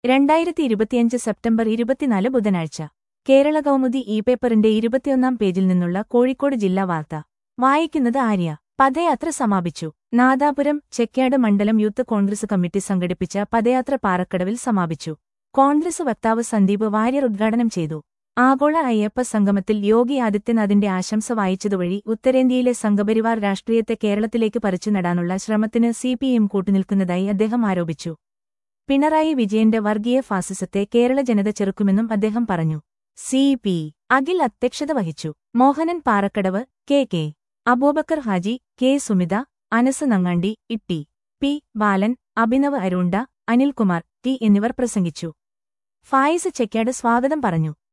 രണ്ടായിരത്തി ഇരുപത്തിയഞ്ച് സെപ്റ്റംബർ ഇരുപത്തിനാല് ബുധനാഴ്ച കേരള കൗമുദി ഇ പേപ്പറിന്റെ ഇരുപത്തിയൊന്നാം പേജിൽ നിന്നുള്ള കോഴിക്കോട് ജില്ലാ വാർത്ത വായിക്കുന്നത് ആര്യ പദയാത്ര സമാപിച്ചു നാദാപുരം ചെക്യാട് മണ്ഡലം യൂത്ത് കോൺഗ്രസ് കമ്മിറ്റി സംഘടിപ്പിച്ച പദയാത്ര പാറക്കടവിൽ സമാപിച്ചു കോൺഗ്രസ് വക്താവ് സന്ദീപ് വാര്യർ ഉദ്ഘാടനം ചെയ്തു ആഗോള അയ്യപ്പ സംഗമത്തിൽ യോഗി ആദിത്യനാഥിന്റെ ആശംസ വായിച്ചതുവഴി ഉത്തരേന്ത്യയിലെ സംഘപരിവാർ രാഷ്ട്രീയത്തെ കേരളത്തിലേക്ക് പറിച്ചു നടാനുള്ള ശ്രമത്തിന് സിപിഎം കൂട്ടുനിൽക്കുന്നതായി അദ്ദേഹം ആരോപിച്ചു പിണറായി വിജയന്റെ വർഗീയ ഫാസിസത്തെ കേരള ജനത ചെറുക്കുമെന്നും അദ്ദേഹം പറഞ്ഞു സി പി അഖിൽ അധ്യക്ഷത വഹിച്ചു Mohanan Parakkadavu K K Abubakkar Haji K Sumitha Anas Nangandi Itty P Balan Abhinav Arunda Anilkumar T എന്നിവർ പ്രസംഗിച്ചു ഫായിസ് ചെക്കാട് സ്വാഗതം പറഞ്ഞു